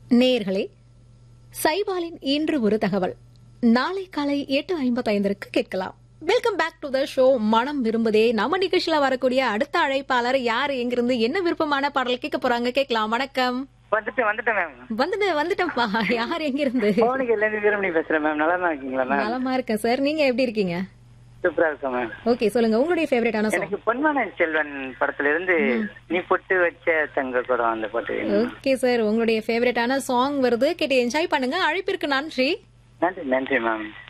நேயர்களே சைபாலின் இன்று ஒரு தகவல் நாளை காலை எட்டு ஐம்பத்தைந்திற்கு கேட்கலாம் welcome back to the show மனம் விரும்புதே நம்ம நிகழ்ச்சியில வரக்கூடிய அடுத்த அழைப்பாளர் யார் எங்கிருந்து என்ன விருப்பமான பாடல் கேட்க போறாங்க கேட்கலாம் வணக்கம் வந்துட்டு வந்துட்டேன் மேம் வந்துட்டு வந்துட்டோம்ப்பா யார் எங்கிருந்து பவனிகள்ல இருந்து வீரமணி பேசுறேன் மேம் நல்லா தான் இருக்கீங்களா மேம் நலமா இருக்கேன் சார் நீங்க எப்படி இருக்கீங்க சூப்பரா இருக்கேன் மேம் ஓகே சொல்லுங்க உங்களுடைய ஃபேவரட்டான சாங் எனக்கு பொன்மான செல்வன் படத்துல இருந்து நீ பொட்டு வச்ச தங்க குடம் அந்த பாட்டு வேணும். ஓகே சார் உங்களுடைய ஃபேவரட்டான சாங் வருது கேட்டு என்ஜாய் பண்ணுங்க அழைப்பிற்கு நன்றி நன்றி நன்றி மேம்